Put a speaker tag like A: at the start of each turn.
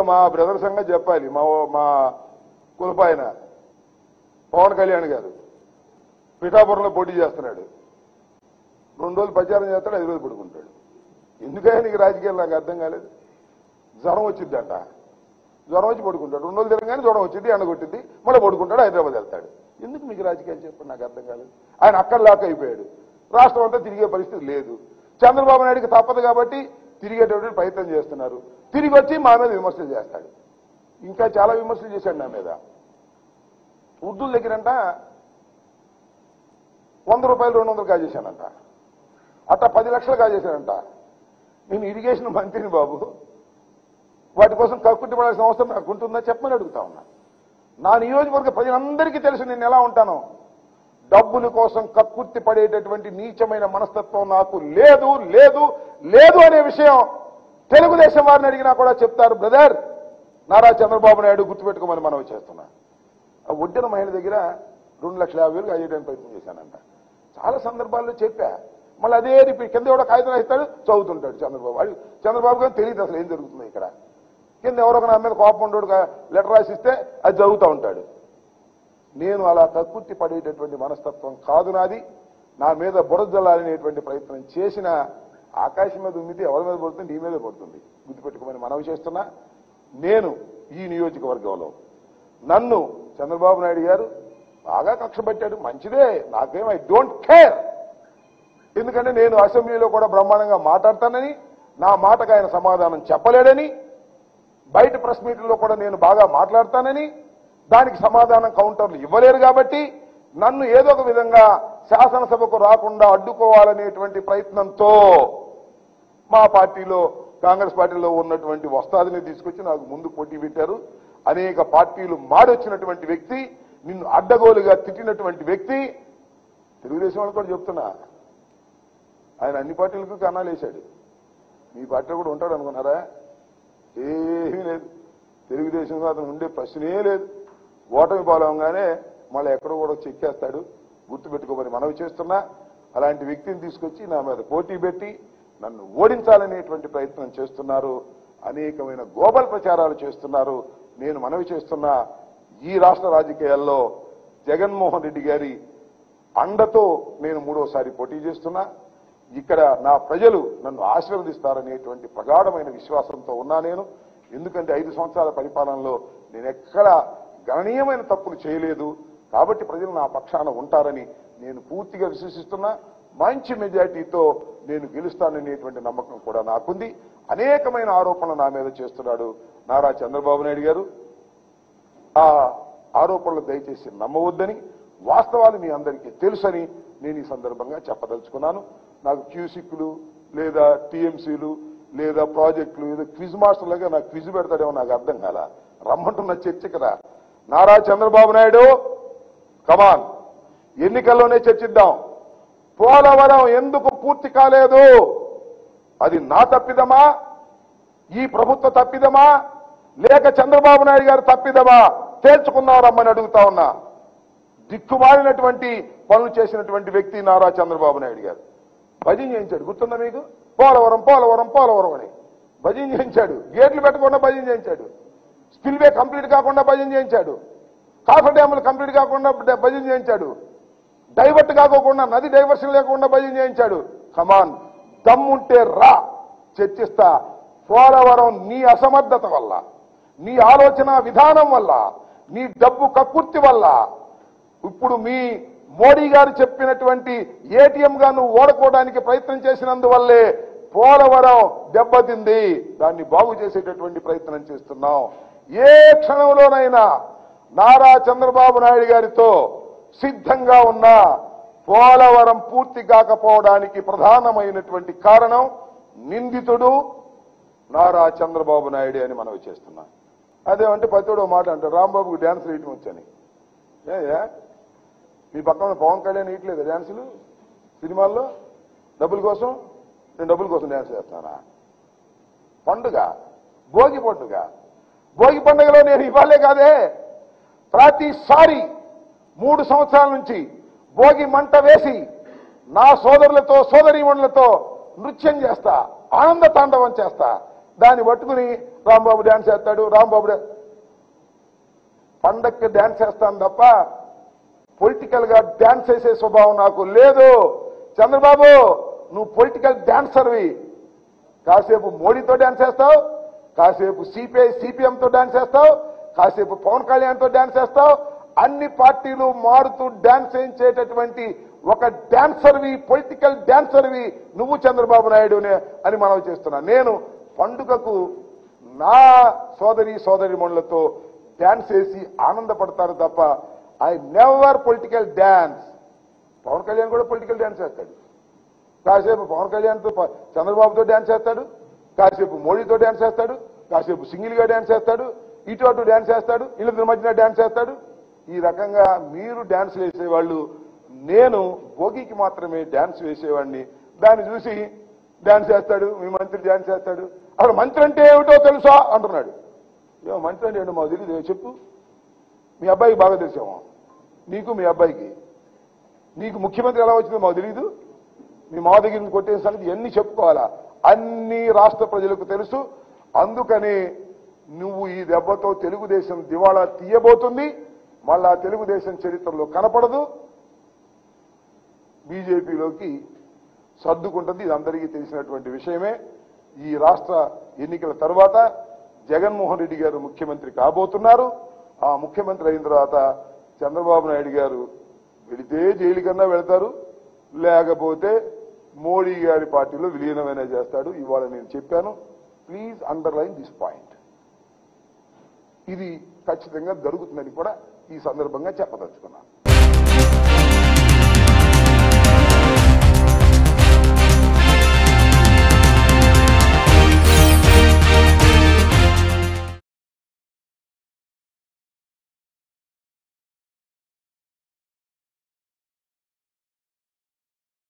A: ఇక మా బ్రదర్ సంగతి చెప్పాలి మా ఓ- మా కులపాయన పవన్ కళ్యాణ్ గారు పిఠాపురంలో పోటీ చేస్తున్నాడు రెండు రోజులు ప్రచారం చేస్తాడు ఐదు రోజులు పడుకుంటాడు ఎందుకైనా నీకు రాజకీయాలు నాకు అర్థం కాలేదు జ్వరం వచ్చిందంట జ్వరం వచ్చి పడుకుంటాడు రెండు రోజులు తిరగగానే జ్వరం వచ్చింది ఎండ కొట్టింది మళ్ళీ పడుకుంటాడు హైదరాబాద్ వెళ్తాడు ఎందుకు మీకు రాజకీయాలు చెప్పండి నాకు అర్థం కాలేదు ఆయన అక్కడ లాక్ అయిపోయాడు రాష్ట్రం అంతా తిరిగే పరిస్థితి లేదు చంద్రబాబు నాయుడికి తప్పదు కాబట్టి తిరిగేటటువంటి ప్రయత్నం చేస్తున్నారు తిరిగి వచ్చి మా మీద విమర్శలు చేస్తాడు ఇంకా చాలా విమర్శలు చేశాడు నా మీద ఉర్దూల దగ్గరంట వంద రూపాయలు రెండు వందలు కాజేశానంట అట్లా పది లక్షలు కాజేశానంట నేను ఇరిగేషన్ మంత్రిని బాబు వాటి కోసం కక్కుట్టి పడాల్సిన అవసరం నాకు ఉంటుందా చెప్పమని అడుగుతా ఉన్నా నా నియోజకవర్గ ప్రజలందరికీ తెలుసు నేను ఎలా ఉంటాను డబ్బుల కోసం కక్కుర్తి పడేటటువంటి నీచమైన మనస్తత్వం నాకు లేదు లేదు లేదు అనే విషయం తెలుగుదేశం వారిని అడిగినా కూడా చెప్తారు బ్రదర్ నారా చంద్రబాబు నాయుడు గుర్తుపెట్టుకోమని మనవి చేస్తున్నా ఆ ఒడ్డిన మహిళ దగ్గర రెండు లక్షల యాభై వేలు అయ్యేయడానికి ప్రయత్నం చేశానంట చాలా సందర్భాల్లో చెప్పా మళ్ళీ అదే రిపీట్ కింద ఎవడో కాగితం ఇస్తాడు చదువుతుంటాడు చంద్రబాబు వాడు చంద్రబాబు గారు తెలియదు అసలు ఏం జరుగుతుంది ఇక్కడ కింద ఎవరో ఒక నా మీద కోపం ఉండోడు లెటర్ రాసిస్తే అది చదువుతూ ఉంటాడు నేను అలా కక్కుర్తి పడేటటువంటి మనస్తత్వం కాదు నాది నా మీద బురద జల్లాలనేటువంటి ప్రయత్నం చేసిన ఆకాశం మీద ఉమ్మితే ఎవరి మీద పడుతుంది నీ మీద పడుతుంది గుర్తుపెట్టుకోమని మనవి చేస్తున్నా నేను ఈ నియోజకవర్గంలో నన్ను చంద్రబాబు నాయుడు గారు బాగా కక్ష పెట్టాడు మంచిదే నాకేం ఐ డోంట్ కేర్ ఎందుకంటే నేను అసెంబ్లీలో కూడా బ్రహ్మాండంగా మాట్లాడతానని నా మాటకు ఆయన సమాధానం చెప్పలేడని బయట ప్రెస్ మీట్లో కూడా నేను బాగా మాట్లాడతానని దానికి సమాధానం కౌంటర్లు ఇవ్వలేరు కాబట్టి నన్ను ఏదో ఒక విధంగా శాసనసభకు రాకుండా అడ్డుకోవాలనేటువంటి ప్రయత్నంతో మా పార్టీలో కాంగ్రెస్ పార్టీలో ఉన్నటువంటి వస్తాదిని తీసుకొచ్చి నాకు ముందు పోటీ పెట్టారు అనేక పార్టీలు మారొచ్చినటువంటి వ్యక్తి నిన్ను అడ్డగోలుగా తిట్టినటువంటి వ్యక్తి తెలుగుదేశం వాళ్ళు కూడా చెప్తున్నా ఆయన అన్ని పార్టీలకు కన్నాలు వేశాడు మీ పార్టీలో కూడా ఉంటాడు అనుకున్నారా ఏమీ లేదు తెలుగుదేశంలో అతను ఉండే ప్రశ్నే లేదు ఓటమి పాలవగానే మళ్ళీ ఎక్కడో కూడా చెక్కేస్తాడు గుర్తుపెట్టుకోమని మనవి చేస్తున్నా అలాంటి వ్యక్తిని తీసుకొచ్చి నా మీద పోటీ పెట్టి నన్ను ఓడించాలనేటువంటి ప్రయత్నం చేస్తున్నారు అనేకమైన గోబల్ ప్రచారాలు చేస్తున్నారు నేను మనవి చేస్తున్నా ఈ రాష్ట్ర రాజకీయాల్లో జగన్మోహన్ రెడ్డి గారి అండతో నేను మూడోసారి పోటీ చేస్తున్నా ఇక్కడ నా ప్రజలు నన్ను ఆశీర్వదిస్తారనేటువంటి ప్రగాఢమైన విశ్వాసంతో ఉన్నా నేను ఎందుకంటే ఐదు సంవత్సరాల పరిపాలనలో నేను ఎక్కడ గణనీయమైన తప్పులు చేయలేదు కాబట్టి ప్రజలు నా పక్షాన ఉంటారని నేను పూర్తిగా విశ్వసిస్తున్నా మంచి మెజార్టీతో నేను గెలుస్తాననేటువంటి నమ్మకం కూడా నాకుంది అనేకమైన ఆరోపణలు నా మీద చేస్తున్నాడు నారా చంద్రబాబు నాయుడు గారు ఆ ఆరోపణలు దయచేసి నమ్మవద్దని వాస్తవాలు మీ అందరికీ తెలుసని నేను ఈ సందర్భంగా చెప్పదలుచుకున్నాను నాకు క్యూసిక్లు లేదా టీఎంసీలు లేదా ప్రాజెక్టులు ఏదో క్విజ్ మాస్టర్ లాగా నాకు క్విజ్ పెడతాడేమో నాకు అర్థం కాల రమ్మంటున్న చర్చకి రా నారా చంద్రబాబు నాయుడు కమాన్ ఎన్నికల్లోనే చర్చిద్దాం పోలవరం ఎందుకు పూర్తి కాలేదు అది నా తప్పిదమా ఈ ప్రభుత్వ తప్పిదమా లేక చంద్రబాబు నాయుడు గారు తప్పిదమా తేల్చుకుందాం రమ్మని అడుగుతా ఉన్నా దిక్కుమాలినటువంటి పనులు చేసినటువంటి వ్యక్తి నారా చంద్రబాబు నాయుడు గారు భజన చేయించాడు గుర్తుందా మీకు పోలవరం పోలవరం పోలవరం అని భజన చేయించాడు గేట్లు పెట్టకుండా భజన చేయించాడు స్పిల్వే కంప్లీట్ కాకుండా భజన చేయించాడు కాఫర్ డ్యాములు కంప్లీట్ కాకుండా డ- భజన చేయించాడు డైవర్ట్ కాకోకుండా నది డైవర్షన్ లేకుండా భజన చేయించాడు కమాన్ దమ్ముంటే రా చర్చిస్తా పోలవరం నీ అసమర్థత వల్ల నీ ఆలోచన విధానం వల్ల నీ డబ్బు కక్కుర్తి వల్ల ఇప్పుడు మీ మోడీ గారు చెప్పినటువంటి ఏటీఎం గా నువ్వు ఓడుకోవడానికి ప్రయత్నం చేసినందువల్లే పోలవరం దెబ్బతింది దాన్ని బాగు చేసేటటువంటి ప్రయత్నం చేస్తున్నాం ఏ క్షణంలోనైనా నారా చంద్రబాబు నాయుడు గారితో సిద్ధంగా ఉన్న పోలవరం పూర్తి కాకపోవడానికి ప్రధానమైనటువంటి కారణం నిందితుడు నారా చంద్రబాబు నాయుడు అని మనవి చేస్తున్నా అదేమంటే పతివాడు మాట అంటారు రాంబాబుకి డ్యాన్స్ వేయటం వచ్చని ఏ మీ పక్కన పవన్ కళ్యాణ్ వేయట్లేదు డ్యాన్సులు సినిమాల్లో డబ్బుల కోసం నేను డబ్బుల కోసం డ్యాన్స్ చేస్తానా పండుగ భోగి పండుగ భోగి పండుగలో నేను ఇవ్వాలే కాదే ప్రతిసారి మూడు సంవత్సరాల నుంచి భోగి మంట వేసి నా సోదరులతో సోదరీమణులతో నృత్యం చేస్తా ఆనంద తాండవం చేస్తా దాన్ని పట్టుకుని రాంబాబు డ్యాన్స్ చేస్తాడు రాంబాబు డా- పండక్కి డ్యాన్స్ చేస్తాను తప్ప పొలిటికల్ గా డ్యాన్స్ చేసే స్వభావం నాకు లేదు చంద్రబాబు నువ్వు పొలిటికల్ డాన్సర్వి కాసేపు మోడీతో డాన్స్ చేస్తావు కాసేపు సిపిఐ సిపిఎంతో డాన్స్ చేస్తావు కాసేపు పవన్ కళ్యాణ్తో డాన్స్ చేస్తావు అన్ని పార్టీలు మారుతూ డాన్స్ చేయించేటటువంటి ఒక డాన్సర్వి పొలిటికల్ డాన్సర్వి నువ్వు చంద్రబాబు నాయుడునే అని మనం చేస్తున్నా నేను పండుగకు నా సోదరి సోదరి మనులతో డాన్స్ వేసి ఆనందపడతాను తప్ప I never political dance Pawan Kalyan కూడా పొలిటికల్ డాన్స్ చేస్తాడు కాసేపు పవన్ కళ్యాణ్తో ప- చంద్రబాబుతో డ్యాన్స్ చేస్తాడు కాసేపు మోడీతో డ్యాన్స్ చేస్తాడు కాసేపు సింగిల్ గా డ్యాన్స్ చేస్తాడు ఇటు అటు డ్యాన్స్ చేస్తాడు వీళ్ళిద్దరి మధ్యన డ్యాన్స్ చేస్తాడు ఈ రకంగా మీరు డ్యాన్స్ వేసేవాళ్ళు నేను భోగికి మాత్రమే డ్యాన్స్ వేసేవాడిని దాన్ని చూసి డ్యాన్స్ చేస్తాడు మీ మంత్రి డ్యాన్స్ చేస్తాడు అసలు మంత్రి అంటే ఏమిటో తెలుసా అంటున్నాడు ఏమో మంత్రి అంటే ఏంటో మాకు తెలియదు చెప్పు మీ అబ్బాయికి బాగా తెలిసామో నీకు మీ అబ్బాయికి నీకు ముఖ్యమంత్రి ఎలా వచ్చిందో మాకు తెలియదు మీ మా దగ్గర నుంచి కొట్టే సంగతి ఎన్ని చెప్పుకోవాలా అన్ని రాష్ట్ర ప్రజలకు తెలుసు అందుకని నువ్వు ఈ దెబ్బతో తెలుగుదేశం దివాళా తీయబోతుంది మళ్ళా తెలుగుదేశం చరిత్రలో కనపడదు బీజేపీలోకి సర్దుకుంటుంది ఇది అందరికీ తెలిసినటువంటి విషయమే ఈ రాష్ట్ర ఎన్నికల తర్వాత జగన్మోహన్ రెడ్డి గారు ముఖ్యమంత్రి కాబోతున్నారు ఆ ముఖ్యమంత్రి అయిన తర్వాత చంద్రబాబు నాయుడు గారు వెళితే జైలు కన్నా వెళ్తారు లేకపోతే మోడీ గారి పార్టీలో విలీనమైన చేస్తాడు ఇవాళ నేను చెప్పాను ప్లీజ్ అండర్లైన్ దిస్ పాయింట్ ఇది ఖచ్చితంగా జరుగుతుందని కూడా ఈ సందర్భంగా చెప్పదలుచుకున్నాను